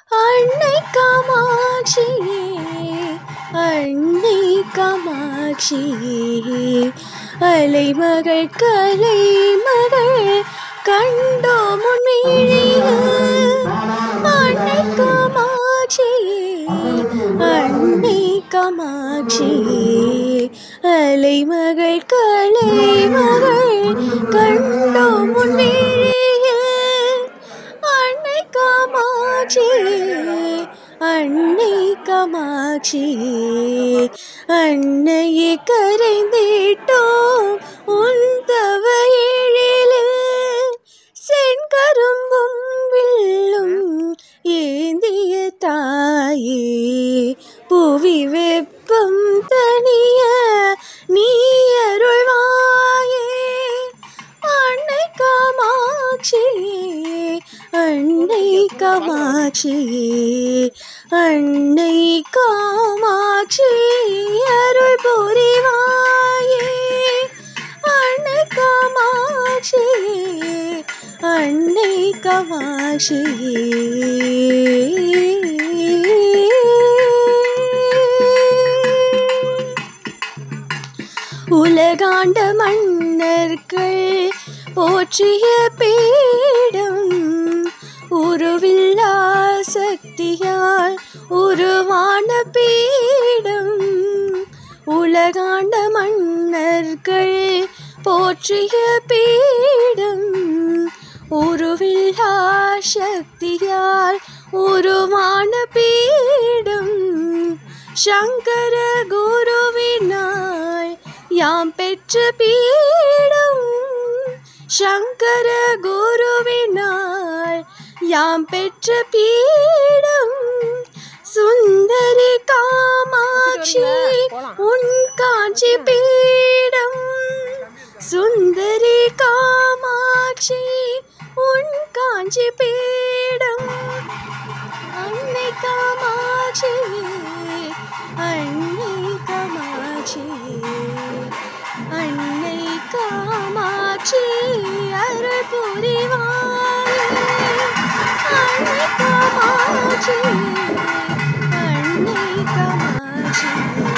அன்னை காமாட்சியே அன்னை காமாட்சியே அலைமகள் கலைமகள் கண்டோம் உன்மீழில் அன்னை காமாட்சியே அன்னை காமாட்சியே அலைமகள் கலைமகள் கண்டோம் உன்மீழில் அன்னை காமாட்சியே அன்னை காமாட்சியே அன்னையே கரைந்திட்டோம் உன் தவ எழிலில் செண்கரும்பும் வில்லும் ஏந்திய தாயே புவி வெப்பம் தனிய நீ அருள்வாயே அன்னை காமாட்சியே அன்னை காமாட்சியே அன்னை காமாட்சி அருள் புரிவாயே அன்னை காமாட்சியே அன்னை காமாட்சியே உலகாண்ட மன்னர்கள் போற்றிய பீடம் உருவில்லா சக்தியால் உருவான பீடம் உலகாண்ட மன்னர்கள் போற்றிய பீடம் உருவில்லா சக்தியால் உருவான பீடம் சங்கர குருவினால் யாம் பெற்ற பீடம் சங்கர குருவினால் யாம் பெற்ற பீடம் சுந்தரி காமாட்சி உன் காஞ்சி பீடம் சுந்தரி காமாட்சி உன் காஞ்சி பீடம் அன்னை காமாட்சி அன்னை காமாட்சி அன்னை காமாட்சி அருள் புரிவாயே அன்னை காமாட்சி அன்னை காமாட்சி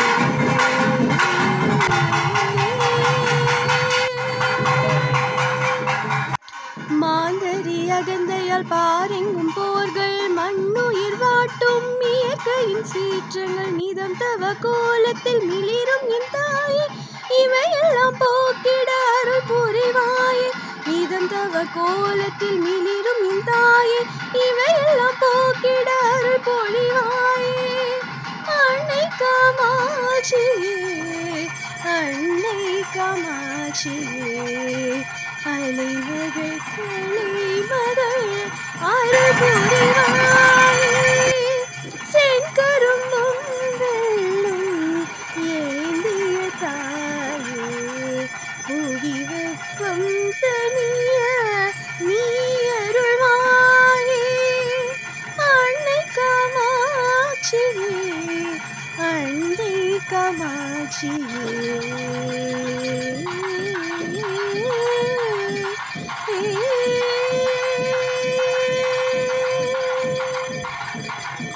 மாந்தரி அகந்தையால் பாரெங்கும் போர்கள் மண்ணுயிர் வாட்டும் இயற்கையின் சீற்றங்கள் நீதம் தவ கோலத்தில் மிளிரும் என் தாயே இவையெல்லாம் போக்கிட அருள் புரிவாயே நீதம் தவ கோலத்தில் மிளிரும் என் தாயே இவையெல்லாம் போக்கிட அருள் பொழிவாயே அன்னை காமாட்சியே அன்னை காமாட்சியே அலைமகள் கலைமகள் அருள் புரிவாயே செங்கரும்பும் வெள்ளும் ஏந்திய தாயே புவி வெப்பம் தனிய நீ அருள்வாயே அன்னை காமாட்சியே அன்னை காமாட்சியே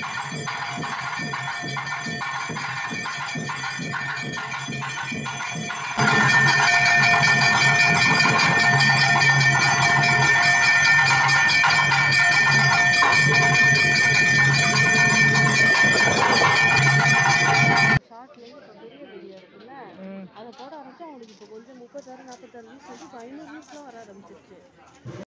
ஷார்ட்லேயே இப்போ பெரிய வீடியோ இருக்குல்ல அதை போட ஆரம்பிச்சா அவங்களுக்கு இப்போ கொஞ்சம் முப்பத்தாறு நாற்பத்தாறு வியூஸ் வந்து இப்போ ஐநூறு வியூஸ்லாம் வர ஆரம்பிச்சிருச்சு